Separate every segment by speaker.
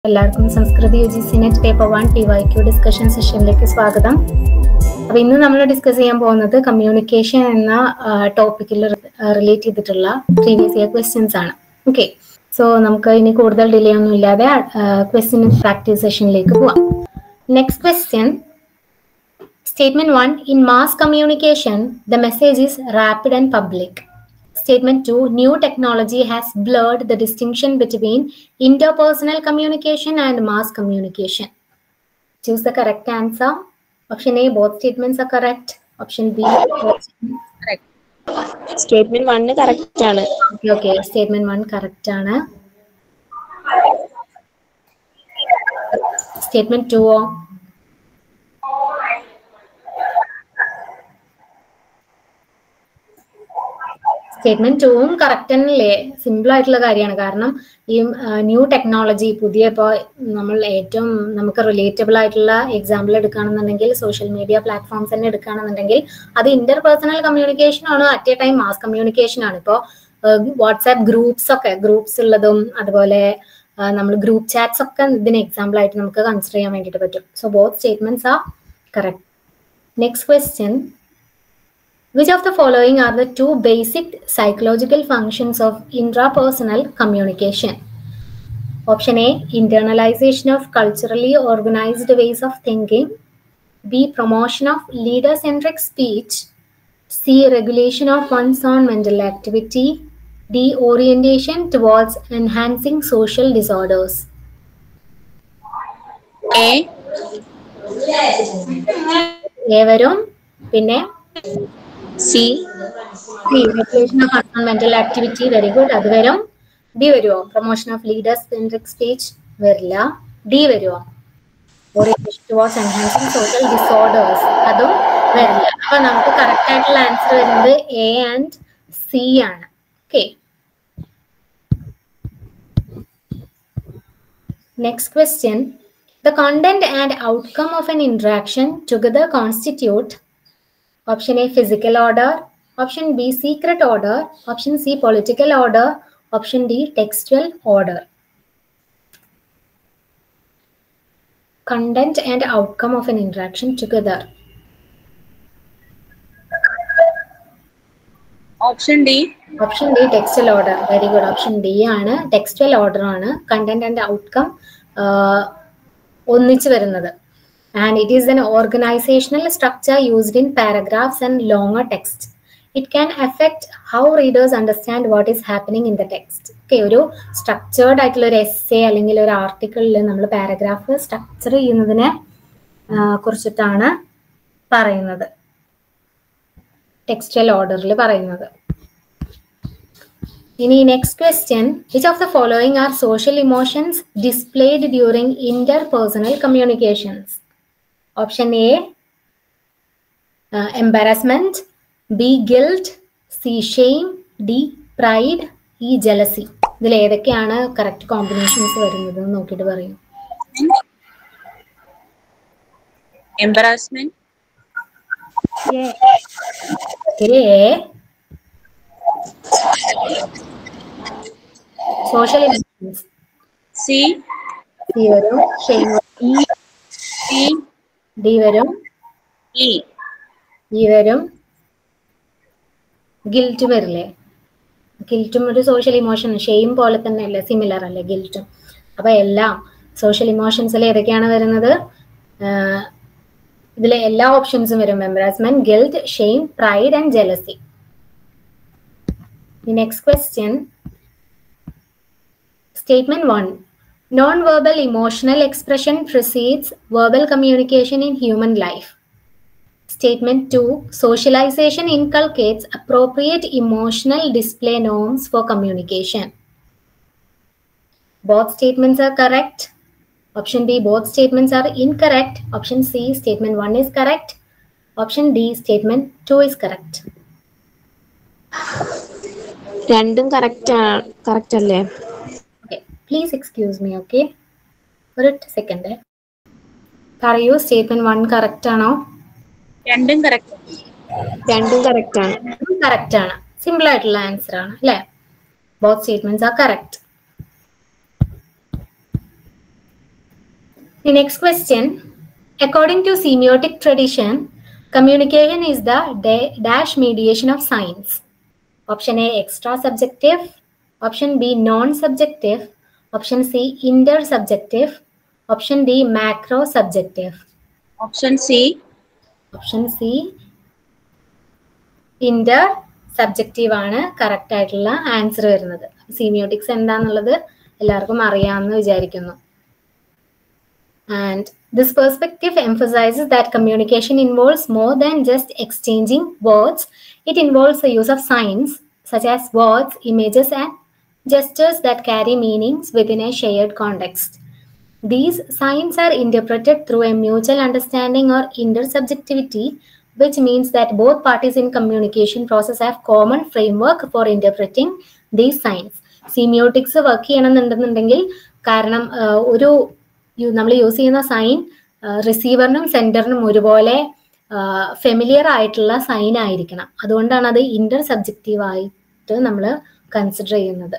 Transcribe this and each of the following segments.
Speaker 1: എല്ലാവർക്കും Samskriti U G C net paper one T Y Q discussion സെഷനിലേക്ക് സ്വാഗതം അപ്പൊ ഇന്ന് നമ്മൾ ഡിസ്കസ് ചെയ്യാൻ പോകുന്നത് കമ്മ്യൂണിക്കേഷൻ എന്ന ടോപ്പിക്കിൽ റിലേറ്റ് ചെയ്തിട്ടുള്ള പ്രീവിയസ് ഇയർ ക്വസ്റ്റ്യൻസ് ആണ് ഓക്കെ സോ നമുക്ക് ഇനി കൂടുതൽ ഡിലേ ഒന്നും ഇല്ലാതെ ക്വസ്റ്റ്യൻ പ്രാക്ടീസ് സെഷനിലേക്ക് പോവാം next question statement one in mass communication the message is rapid and public Statement 2 New technology has blurred the distinction between interpersonal communication and mass communication. Choose the correct answer. Option A, both statements are correct. Option B, correct.
Speaker 2: Statement one correct ആണ്
Speaker 1: Okay, okay. Statement 1 correct ആണ്. Statement 2 ഓ statement ടൂവും correct തന്നെയല്ലേ simple ആയിട്ടുള്ള കാര്യമാണ് കാരണം ഈ new technology പുതിയ ഇപ്പോൾ നമ്മൾ ഏറ്റവും നമുക്ക് റിലേറ്റബിൾ ആയിട്ടുള്ള എക്സാമ്പിൾ എടുക്കുകയാണെന്നുണ്ടെങ്കിൽ സോഷ്യൽ മീഡിയ പ്ലാറ്റ്ഫോംസ് തന്നെ എടുക്കുകയാണെന്നുണ്ടെങ്കിൽ അത് ഇന്റർ പേഴ്സണൽ കമ്മ്യൂണിക്കേഷൻ ആണ് at a time mass communication ആണ് ഇപ്പോൾ വാട്സാപ്പ് ഗ്രൂപ്പ്സ് ഒക്കെ ഗ്രൂപ്പ്സ് ഉള്ളതും അതുപോലെ നമ്മൾ ഗ്രൂപ്പ് ചാറ്റ്സ് ഒക്കെ ഇതിന് എക്സാമ്പിൾ ആയിട്ട് നമുക്ക് കൺസിഡർ ചെയ്യാൻ വേണ്ടിയിട്ട് പറ്റും സോ ബോത്ത് സ്റ്റേറ്റ്മെന്റ്സ് ആ correct next question Which of the following are the two basic psychological functions of intrapersonal communication? Option A internalization of culturally organized ways of thinking. B promotion of leader centric speech. C regulation of one's own mental activity. D orientation towards enhancing social disorders.
Speaker 2: A
Speaker 1: A വരും പിന്നെ
Speaker 2: C
Speaker 1: regulation of an mental activity very good അത് വരും D വരുമോ promotion of leaders centric speech വരില്ല D വരുമോ orientation towards enhancing social disorders അതും വരില്ല അപ്പൊ നമുക്ക് കറക്റ്റ് ആയിട്ടുള്ള ആൻസർ വരുന്നത് എ ആൻഡ് സി ആണ് okay next question the content and outcome of an interaction together constitute Option A, physical order. Option B, secret order. Option C, political order. Option D, textual order. Content and outcome of an interaction together.
Speaker 2: Option D
Speaker 1: option D textual order very good option D ആണ് textual order ആണ് content and outcome ഒന്നിച്ചു വരുന്നത് and it is an organizational structure used in paragraphs and longer text. It can affect how readers understand what is happening in the text. Okay ഒരു structured ആയിട്ടുള്ള ഒരു S A അല്ലെങ്കിൽ ഒരു ആർട്ടിക്കിളിൽ നമ്മൾ paragraph structure ചെയ്യുന്നതിനെ കുറിച്ചിട്ടാണ് പറയുന്നത് ടെക്സ്റ്റൽ ഓർഡറിൽ പറയുന്നത് ഇനി next question which of the following are social emotions displayed during interpersonal communications option A embarrassment B guilt C shame D pride E jealousy ഇതിൽ ഏതൊക്കെയാണ് കറക്റ്റ് കോമ്പിനേഷൻസ് വരുന്നത് എന്ന് നോക്കിയിട്ട് പറയും
Speaker 2: embarrassment
Speaker 1: A social emotions
Speaker 2: C
Speaker 1: C വരും shame
Speaker 2: C
Speaker 1: D വരും
Speaker 2: E
Speaker 1: E വരും guilt വരില്ലേ ഗിൽറ്റും ഒരു സോഷ്യൽ ഇമോഷൻ ഷെയിം പോലെ തന്നെ അല്ലേ സിമിലർ അല്ലേ ഗിൽറ്റും അപ്പൊ എല്ലാം സോഷ്യൽ ഇമോഷൻസിൽ ഏതൊക്കെയാണ് വരുന്നത് ഇതിലെ എല്ലാ ഓപ്ഷൻസും വരും embarrassment guilt shame pride and jealousy next question statement one non verbal emotional expression precedes verbal communication in human life. Statement 2 Socialization inculcates appropriate emotional display norms for communication. Both statements are correct. Option B, both statements are incorrect. Option C, statement 1 is correct. Option D, statement 2 is correct.
Speaker 2: രണ്ടും correct correct അല്ലേ
Speaker 1: Okay, please excuse me, okay? ഒരു second പറയൂ statement one correct ആണോ
Speaker 2: രണ്ടും correct രണ്ടും correct ആണ്
Speaker 1: correct ആണ് simple ആയിട്ടുള്ള ആൻസർ ആണ് അല്ലേ both statements are correct The next question. According to semiotic tradition, communication is the da- dash mediation of signs. Option A, extra subjective. Option B, non subjective. Option C, intersubjective. Option D, macro subjective.
Speaker 2: Option C.
Speaker 1: Option C intersubjective ആണ് correct ആയിട്ടുള്ള answer വരുന്നത് semiotics എന്താന്നുള്ളത് എല്ലാവർക്കും അറിയാമെന്ന് വിചാരിക്കുന്നു and this perspective emphasizes that communication involves more than just exchanging words. It involves the use of signs such as words, images, and gestures that carry meanings within a shared context. These signs are interpreted through a mutual understanding or intersubjectivity, which means that both parties in communication process have common framework for interpreting these signs. Semiotics work ചെയ്യണമെന്നുണ്ടെന്നുണ്ടെങ്കിൽ കാരണം ആഹ്, ഒരു നമ്മൾ use ചെയ്യുന്ന sign റിസീവറിനും സെൻഡറിനും ഒരുപോലെ familiar ആയിട്ടുള്ള sign ആയിരിക്കണം അതുകൊണ്ടാണ് അത് ഇന്റർ സബ്ജക്റ്റീവ് ആയിട്ട് നമ്മൾ കൺസിഡർ ചെയ്യുന്നത്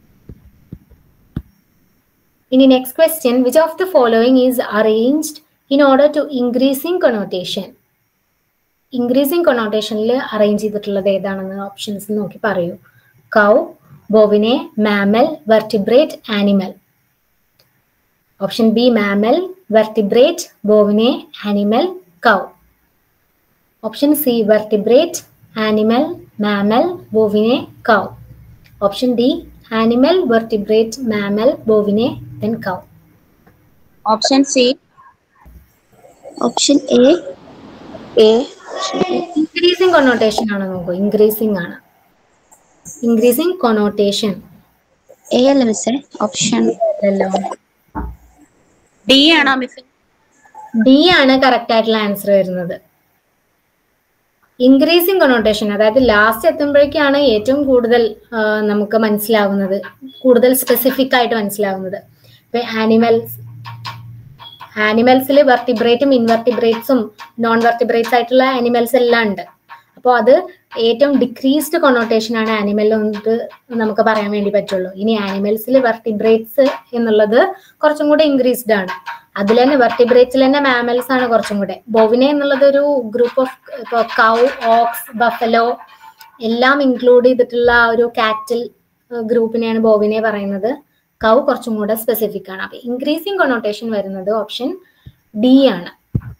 Speaker 1: ഇനി next question which of the following is arranged in order to increasing connotation increasing കൊണോട്ടേഷനിൽ അറേഞ്ച് ചെയ്തിട്ടുള്ളത് ഏതാണെന്ന് ഓപ്ഷൻസ് നോക്കി പറയൂ cow bovine mammal vertebrate animal option B mammal vertebrate bovine animal cow option C vertebrate animal mammal bovine cow option D animal vertebrate mammal bovine then cow
Speaker 2: Option C.
Speaker 3: Option A
Speaker 2: A.
Speaker 1: Increasing connotation ആണ് നോക്കൂ increasing ആണ് increasing connotation
Speaker 3: A അല്ല മിസ്സേ option
Speaker 1: അല്ലല്ലോ
Speaker 2: D ആണോ miss
Speaker 1: D ആണ് correct ആയിട്ടുള്ള answer വരുന്നത് ഇൻക്രീസിങ് കൊണോട്ടേഷൻ അതായത് ലാസ്റ്റ് എത്തുമ്പോഴേക്കാണ് ഏറ്റവും കൂടുതൽ ആ, നമുക്ക് മനസ്സിലാവുന്നത് കൂടുതൽ സ്പെസിഫിക് ആയിട്ട് മനസ്സിലാവുന്നത് ഇപ്പൊ ആനിമൽസ് ആനിമൽസിൽ വെർട്ടിബ്രേറ്റും ഇൻവെർട്ടിബ്രേറ്റ്സും നോൺ വെർട്ടിബ്രേറ്റ്സ് ആയിട്ടുള്ള ആനിമൽസ് എല്ലാം ഉണ്ട് അപ്പോൾ അത് ഏറ്റവും ഡിക്രീസ്ഡ് കൊണോട്ടേഷൻ ആണ് ആനിമലിൽ വന്നിട്ട് നമുക്ക് പറയാൻ വേണ്ടി പറ്റുള്ളൂ ഇനി ആനിമൽസിൽ വെർട്ടിബ്രേറ്റ്സ് എന്നുള്ളത് കുറച്ചും കൂടെ ഇൻക്രീസ്ഡ് ആണ് അതിൽ തന്നെ വെർട്ടിബ്രേറ്റ്സിൽ തന്നെ മാമൽസ് ആണ് കുറച്ചും കൂടെ ബോവിനെ എന്നുള്ളത് ഒരു ഗ്രൂപ്പ് ഓഫ് ഇപ്പോൾ കൗ ഓക്സ് ബഫലോ എല്ലാം ഇൻക്ലൂഡ് ചെയ്തിട്ടുള്ള ഒരു കാറ്റിൽ ഗ്രൂപ്പിനെയാണ് ബോവിനെ പറയുന്നത് കൗ കുറച്ചും കൂടെ സ്പെസിഫിക് ആണ് അപ്പൊ ഇൻക്രീസിങ് കൊണോട്ടേഷൻ വരുന്നത് ഓപ്ഷൻ ഡി ആണ്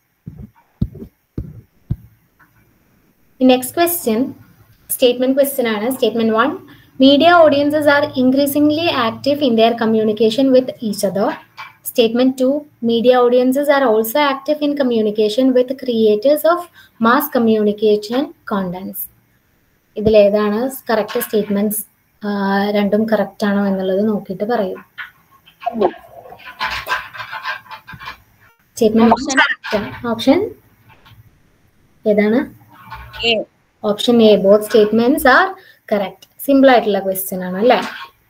Speaker 1: നെക്സ്റ്റ് ക്വസ്റ്റ്യൻ സ്റ്റേറ്റ്മെന്റ് ക്വസ്റ്റ്യൻ ആണ് statement one media audiences are increasingly active in their communication with each other statement two media audiences are also active in communication with creators of mass communication contents ഇതിലേതാണ് correct statements രണ്ടും correct ആണോ എന്നുള്ളത് നോക്കിയിട്ട് പറയൂ statement option ഏതാണ്
Speaker 2: A.
Speaker 1: Option A both statements are correct simple ആയിട്ടുള്ള question ആണ് അല്ലേ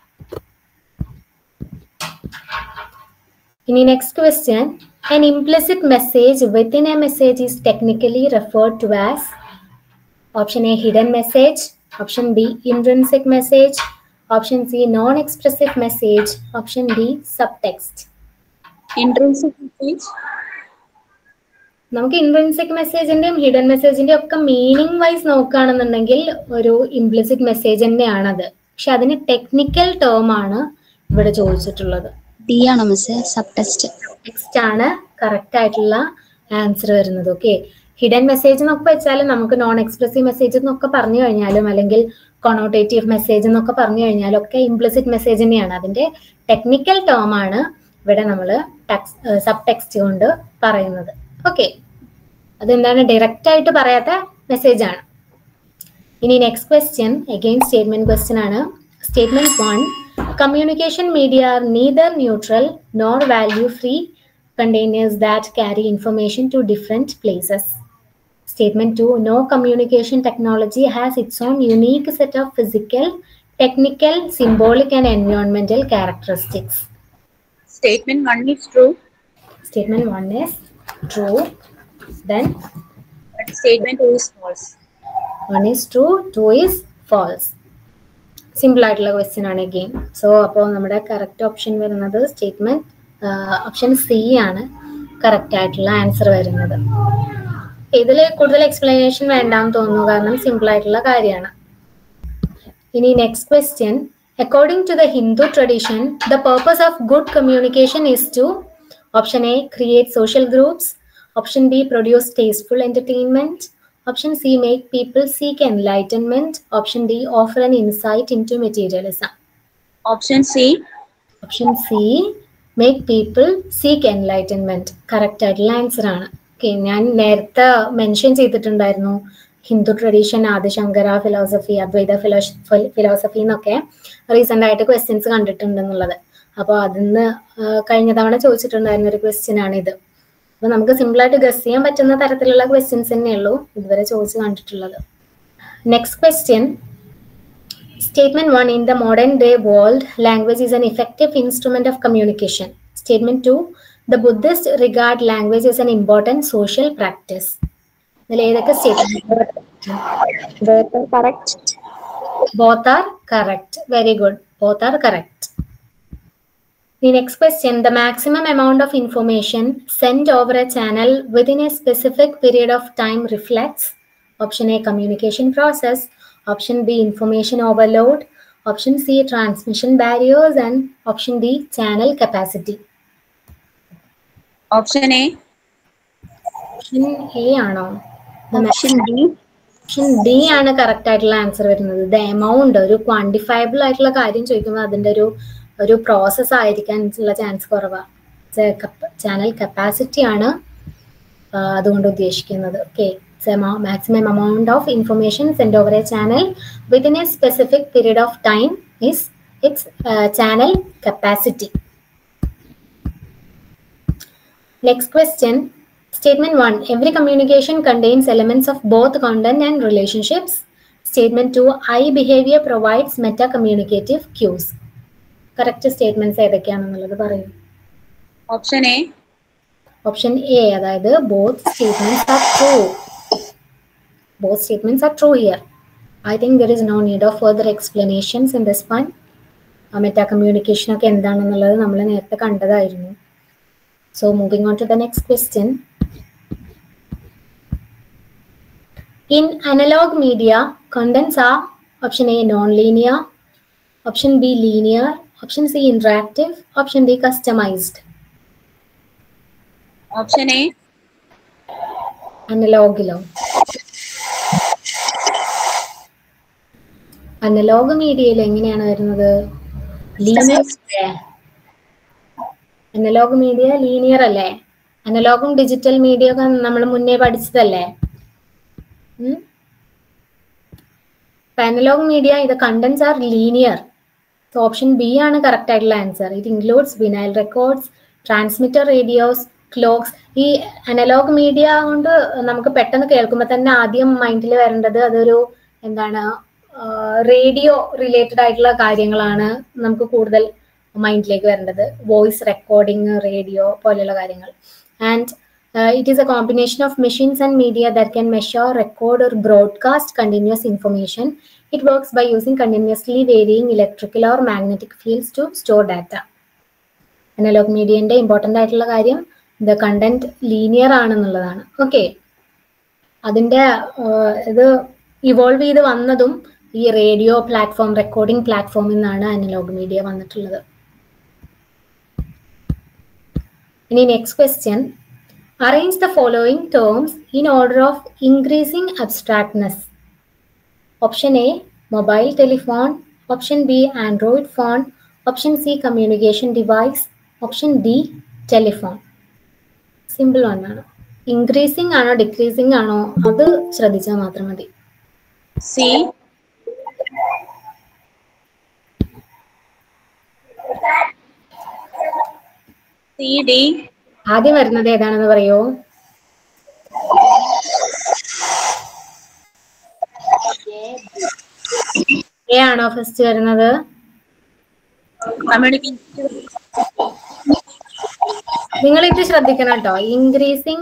Speaker 1: ഇനി next question an implicit message within a message is technically referred to as option a hidden message option b intrinsic message option c non-expressive message option d subtext
Speaker 2: Intrinsic message.
Speaker 1: നമുക്ക് intrinsic മെസ്സേജിന്റെയും hidden മെസ്സേജിന്റെയും ഒക്കെ meaning vice നോക്കുകയാണെന്നുണ്ടെങ്കിൽ ഒരു implicit message തന്നെയാണത് പക്ഷെ അതിന് technical term ആണ് ഇവിടെ ചോദിച്ചിട്ടുള്ളത്
Speaker 3: ഡി ആണോ മിസ്സേ സബ് ടെസ്റ്റ്
Speaker 1: ടെക്സ്റ്റ് ആണ് കറക്റ്റ് ആയിട്ടുള്ള ആൻസർ വരുന്നത് ഓക്കെ ഹിഡൻ മെസ്സേജ് എന്നൊക്കെ വെച്ചാൽ നമുക്ക് നോൺ എക്സ്പ്രസീവ് മെസ്സേജ് എന്നൊക്കെ പറഞ്ഞു കഴിഞ്ഞാലും അല്ലെങ്കിൽ കൊണോട്ടേറ്റീവ് മെസ്സേജ് എന്നൊക്കെ പറഞ്ഞു കഴിഞ്ഞാലും ഒക്കെ ഇംപ്ലിസിറ്റ് മെസ്സേജ് തന്നെയാണ് അതിന്റെ ടെക്നിക്കൽ ടേം ആണ് ഇവിടെ നമ്മൾ സബ് ടെക്സ്റ്റ് കൊണ്ട് പറയുന്നത് ഓക്കെ അതെന്താണ് ഡയറക്റ്റ് ആയിട്ട് പറയാത്ത മെസ്സേജ് ആണ് ഇനി next question again statement question ആണ് statement one communication media are neither neutral nor value free containers that carry information to different places. Statement 2 No communication technology has its own unique set of physical, technical, symbolic, and environmental characteristics.
Speaker 2: Statement one is true,
Speaker 1: Statement 1 is true, then
Speaker 2: but statement two is false.
Speaker 1: 1 is true, 2 is false. Simple ആയിട്ടുള്ള question ആണ് again so അപ്പോൾ നമ്മുടെ correct option വരുന്നത് statement option C ആണ് correct ആയിട്ടുള്ള answer വരുന്നത് ഇതിൽ കൂടുതൽ എക്സ്പ്ലനേഷൻ വേണ്ടാന്ന് തോന്നുന്നു കാരണം സിമ്പിൾ ആയിട്ടുള്ള കാര്യമാണ് ഇനി next question according to the Hindu tradition the purpose of good communication is to option A create social groups option B produce tasteful entertainment option C make people seek enlightenment option D offer an insight into materialism
Speaker 2: Option C.
Speaker 1: Option C make people seek enlightenment correct ആയിട്ടുള്ള answer ആണ് okay ഞാൻ നേരത്തെ mention ചെയ്തിട്ടുണ്ടായിരുന്നു Hindu tradition Adi Shankara philosophy Advaita philosophy എന്നൊക്കെ recent ആയിട്ട് questions കണ്ടിട്ടുണ്ടെന്നുള്ളത് അപ്പോൾ അതിന്ന് ആ, കഴിഞ്ഞ തവണ ചോദിച്ചിട്ടുണ്ടായിരുന്ന ഒരു ക്വസ്റ്റ്യൻ ആണ് ഇത് അപ്പൊ നമുക്ക് സിമ്പിൾ ആയിട്ട് ഗസ് ചെയ്യാൻ പറ്റുന്ന തരത്തിലുള്ള ക്വസ്റ്റ്യൻസ് തന്നെയേ ഉള്ളൂ ഇതുവരെ ചോദിച്ചു കണ്ടിട്ടുള്ളത് next question Statement 1 In the modern day world, language is an effective instrument of communication. Statement 2 The Buddhists regard language as an important social practice. ഇതിൽ ഏതൊക്കെ statement
Speaker 2: Both are correct.
Speaker 1: Both are correct very good both are correct The next question The maximum amount of information sent over a channel within a specific period of time reflects option A communication process, option B information overload, option C transmission barriers, and option D channel capacity.
Speaker 2: Option A.
Speaker 1: Option A ആണോ The
Speaker 3: Option D.
Speaker 1: Option D ആണ് correct ആയിട്ടുള്ള answer വരുന്നത് the amount ഒരു quantifiable ആയിട്ടുള്ള കാര്യം ചോദിക്കുമ്പോൾ അതിന്റെ ഒരു ഒരു പ്രോസസ് ആയിരിക്കാൻ ഉള്ള ചാൻസ് കുറവാണ് ചാനൽ കപ്പാസിറ്റി ആണ് ആ, അതുകൊണ്ട് ഉദ്ദേശിക്കുന്നത് okay maximum amount of information sent over a channel within a specific period of time is its channel capacity. Next question. Statement 1. Every communication contains elements of both content and relationships. Statement 2. I behavior provides meta-communicative cues. Correct statements ഏതൊക്കെയാണെന്നുള്ളത് പറയൂ.
Speaker 2: Option A.
Speaker 1: Option A, അതായത് both statements are true. Both statements are true here. I think there is no need of further explanations in this one. Meta communication ഒക്കെ എന്താണെന്നുള്ളത് നമ്മൾ നേരത്തെ കണ്ടതായിരുന്നു so moving on to the next question in analog media contents are option A non linear option B linear option C interactive option D customized
Speaker 2: Option A.
Speaker 1: അനലോഗിലോ analog മീഡിയയിൽ എങ്ങനെയാണ് വരുന്നത് linear analogue media linear അല്ലേ അനലോഗും digital media ഒക്കെ നമ്മൾ മുന്നേ പഠിച്ചതല്ലേ analog media ഇത് contents are linear so option B ആണ് കറക്റ്റ് ആയിട്ടുള്ള answer it includes vinyl records transmitter radios clocks ഈ അനലോഗ് മീഡിയ കൊണ്ട് നമുക്ക് പെട്ടെന്ന് കേൾക്കുമ്പോൾ തന്നെ ആദ്യം മൈൻഡിൽ വരേണ്ടത് അതൊരു എന്താണ് റേഡിയോ റിലേറ്റഡ് ആയിട്ടുള്ള കാര്യങ്ങളാണ് നമുക്ക് കൂടുതൽ മൈൻഡിലേക്ക് വരേണ്ടത് വോയിസ് റെക്കോർഡിംഗ് റേഡിയോ പോലെയുള്ള കാര്യങ്ങൾ and it is a combination of machines and media that can measure record or broadcast continuous information it works by using continuously varying electrical or magnetic fields to store data analog മീഡിയന്റെ important ആയിട്ടുള്ള കാര്യം the content linear ആണെന്നുള്ളതാണ് okay അതിന്റെ ആഹ്, ഇത് evolve ചെയ്ത് വന്നതും ഈ റേഡിയോ പ്ലാറ്റ്ഫോം റെക്കോർഡിംഗ് പ്ലാറ്റ്ഫോമിൽ നിന്നാണ് അനലോഗ് മീഡിയ വന്നിട്ടുള്ളത് ഇനി next question arrange the following terms in order of increasing abstractness option A mobile telephone option B Android phone option C communication device option D telephone simple ആണ് increasing ആണോ decreasing ആണോ അത് ശ്രദ്ധിച്ചാൽ മാത്രം മതി
Speaker 2: C. C, D.
Speaker 1: ആദ്യം വരുന്നത് ഏതാണെന്ന് പറയോ എ ആണോ ഫസ്റ്റ് വരുന്നത്
Speaker 2: Communication.
Speaker 1: നിങ്ങൾ ഇത് ശ്രദ്ധിക്കണം കേട്ടോ ഇൻക്രീസിങ്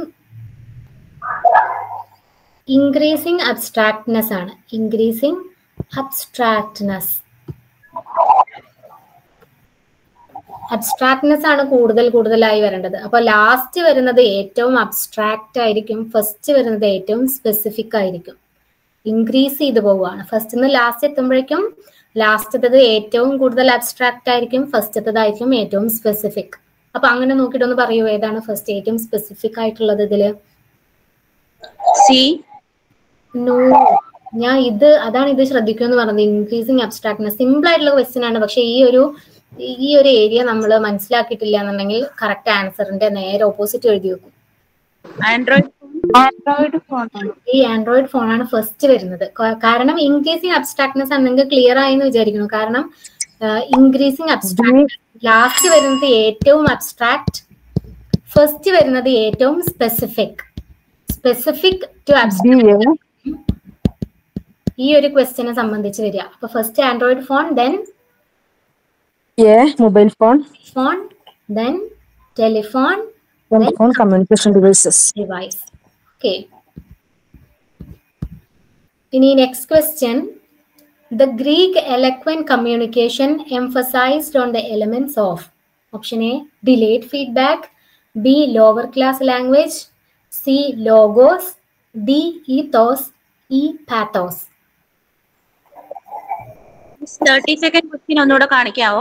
Speaker 1: ഇൻക്രീസിങ് അബ്സ്ട്രാക്ട്നെസ് ആണ് ഇൻക്രീസിങ് അബ്സ്ട്രാക്ട്നെസ് അബ്സ്ട്രാക്ട്നെസ് ആണ് കൂടുതൽ കൂടുതലായി വരേണ്ടത് അപ്പൊ ലാസ്റ്റ് വരുന്നത് ഏറ്റവും അബ്സ്ട്രാക്റ്റ് ആയിരിക്കും ഫസ്റ്റ് വരുന്നത് ഏറ്റവും സ്പെസിഫിക് ആയിരിക്കും ഇൻക്രീസ് ചെയ്ത് പോവുകയാണ് ഫസ്റ്റ് നിന്ന് ലാസ്റ്റ് എത്തുമ്പോഴേക്കും ലാസ്റ്റത്തത് ഏറ്റവും കൂടുതൽ അബ്സ്ട്രാക്റ്റ് ആയിരിക്കും ഫസ്റ്റത്തതായിരിക്കും ഏറ്റവും സ്പെസിഫിക് അപ്പൊ അങ്ങനെ നോക്കിയിട്ടൊന്ന് പറയൂ ഏതാണ് ഫസ്റ്റ് ഏറ്റവും സ്പെസിഫിക് ആയിട്ടുള്ളത് ഇതില്
Speaker 2: സി
Speaker 1: നോ ഞാൻ ഇത് അതാണ് ഇത് ശ്രദ്ധിക്കുമെന്ന് പറഞ്ഞത് ഇൻക്രീസിങ് അബ്സ്ട്രാക്ട്നെസ് സിമ്പിൾ ആയിട്ടുള്ള ക്വസ്റ്റ്യൻ ആണ് പക്ഷെ ഈ ഒരു ഈ ഒരു ഏരിയ നമ്മൾ മനസ്സിലാക്കിയിട്ടില്ല എന്നുണ്ടെങ്കിൽ കറക്റ്റ് ആൻസറിന്റെ നേരെ ഓപ്പോസിറ്റ് എഴുതി വെക്കും
Speaker 2: ആൻഡ്രോയിഡ് ആൻഡ്രോയിഡ് ഫോൺ
Speaker 1: ഈ ആൻഡ്രോയിഡ് ഫോണാണ് ഫസ്റ്റ് വരുന്നത് ക- കാരണം ഇൻക്രീസിങ് അബ്സ്ട്രാക്ട്നെസ് ആണ് നിങ്ങൾക്ക് ക്ലിയർ ആയി എന്ന് വിചാരിക്കുന്നു കാരണം ഇൻക്രീസിങ് അബ്സ്ട്രാക്ട് ലാസ്റ്റ് വരുന്നത് ഏറ്റവും അബ്സ്ട്രാക്ട് ഫസ്റ്റ് വരുന്നത് ഏറ്റവും സ്പെസിഫിക് സ്പെസിഫിക് ടു അബ്സ്ട്രാക്ട് ഈ ഒരു ക്വസ്റ്റ്യനെ സംബന്ധിച്ച് വരിക അപ്പൊ first Android phone then
Speaker 4: A. Mobile phone.
Speaker 1: Phone then telephone
Speaker 4: Then phone communication devices.
Speaker 1: device. Okay. ഇനി next question the Greek eloquent communication emphasized on the elements of option A delayed feedback B lower class language C logos D ethos E pathos
Speaker 2: thirty second question ഒന്നുകൂടെ കാണിക്കാവോ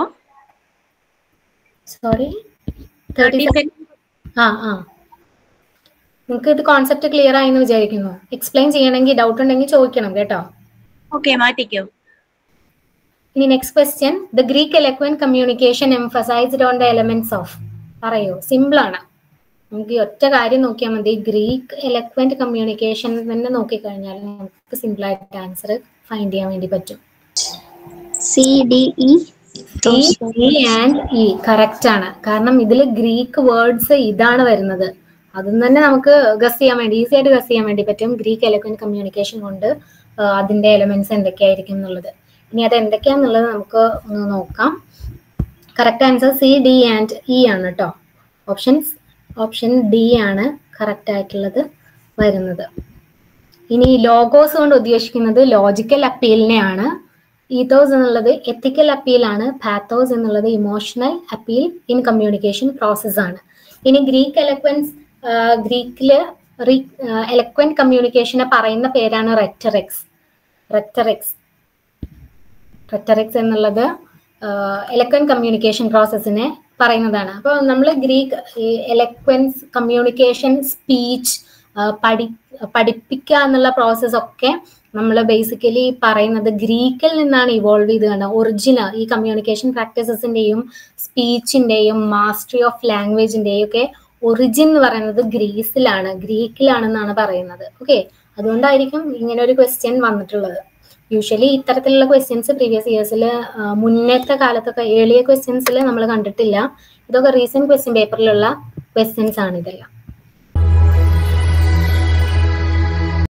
Speaker 1: sorry
Speaker 2: thirty
Speaker 1: thirty
Speaker 2: second
Speaker 1: ആ ആ നിങ്ങൾക്ക് ഇത് concept clear ആയി എന്ന് വിചാരിക്കുന്നു explain ചെയ്യണമെങ്കിൽ ഡൗട്ട് ഉണ്ടെങ്കിൽ ചോദിക്കണം കേട്ടോ
Speaker 2: ഓക്കെ മാറ്റിക്കോ
Speaker 1: ഇനി next question the Greek eloquent communication emphasized on the elements of പറയൂ സിമ്പിൾ ആണ് നമുക്ക് ഈ ഒറ്റ കാര്യം നോക്കിയാൽ മതി ഗ്രീക്ക് eloquent കമ്മ്യൂണിക്കേഷൻ തന്നെ നോക്കിക്കഴിഞ്ഞാൽ നമുക്ക് സിമ്പിൾ ആയിട്ട് ആൻസർ ഫൈൻഡ് ചെയ്യാൻ വേണ്ടി പറ്റും
Speaker 3: C D E
Speaker 1: C E and E correct ആണ് കാരണം ഇതിൽ ഗ്രീക്ക് വേർഡ്സ് ഇതാണ് വരുന്നത് അതും തന്നെ നമുക്ക് ഗസ് ചെയ്യാൻ വേണ്ടി ഈസി ആയിട്ട് ഗസ് ചെയ്യാൻ വേണ്ടി പറ്റും ഗ്രീക്ക് eloquent കമ്മ്യൂണിക്കേഷൻ കൊണ്ട് ആ, അതിന്റെ എലമെന്റ്സ് എന്തൊക്കെയായിരിക്കും എന്നുള്ളത് ഇനി അത് എന്തൊക്കെയാന്നുള്ളത് നമുക്ക് ഒന്ന് നോക്കാം correct answer C D and E ആണ് കേട്ടോ ഓപ്ഷൻസ് ഓപ്ഷൻ ഡി ആണ് കറക്റ്റ് ആയിട്ടുള്ളത് വരുന്നത് ഇനി ലോഗോസ് കൊണ്ട് ഉദ്ദേശിക്കുന്നത് ലോജിക്കൽ അപ്പീലിനെയാണ് ഈതോസ് എന്നുള്ളത് എത്തിക്കൽ അപ്പീലാണ് പാത്തോസ് എന്നുള്ളത് emotional appeal in communication process ആണ് ഇനി ഗ്രീക്ക് എലക്വൻസ് ഗ്രീക്കില് എലക്വന്റ് കമ്മ്യൂണിക്കേഷനെ പറയുന്ന പേരാണ് റെറ്ററിക്സ് റെറ്ററിക്സ് റെറ്ററിക്സ് എന്നുള്ളത് എലക്വന്റ് കമ്മ്യൂണിക്കേഷൻ പ്രോസസ്സിനെ പറയുന്നതാണ് അപ്പോൾ നമ്മൾ ഗ്രീക്ക് എലക്വൻസ് കമ്മ്യൂണിക്കേഷൻ സ്പീച്ച് പഠി പഠിപ്പിക്കുക എന്നുള്ള പ്രോസസ്സ് ഒക്കെ നമ്മൾ ബേസിക്കലി പറയുന്നത് ഗ്രീക്കിൽ നിന്നാണ് ഇവോൾവ് ചെയ്ത് കണ്ടത് ഒറിജിനൽ ഈ കമ്മ്യൂണിക്കേഷൻ പ്രാക്ടീസസിന്റെയും സ്പീച്ചിന്റെയും മാസ്റ്ററി ഓഫ് ലാംഗ്വേജിന്റെയും ഒക്കെ ഒറിജിൻ എന്ന് പറയുന്നത് ഗ്രീസിലാണ് ഗ്രീക്കിലാണെന്നാണ് പറയുന്നത് ഓക്കെ അതുകൊണ്ടായിരിക്കും ഇങ്ങനെ ഒരു ക്വസ്റ്റ്യൻ വന്നിട്ടുള്ളത് യൂഷ്വലി ഇത്തരത്തിലുള്ള ക്വസ്റ്റ്യൻസ് പ്രീവിയസ് ഇയേഴ്സിൽ മുന്നത്തെ കാലത്തൊക്കെ ഏളിയ ക്വസ്റ്റ്യൻസിൽ നമ്മൾ കണ്ടിട്ടില്ല ഇതൊക്കെ റീസെന്റ് ക്വസ്റ്റ്യൻ പേപ്പറിലുള്ള ക്വസ്റ്റ്യൻസ് ആണ് ഇതെല്ലാം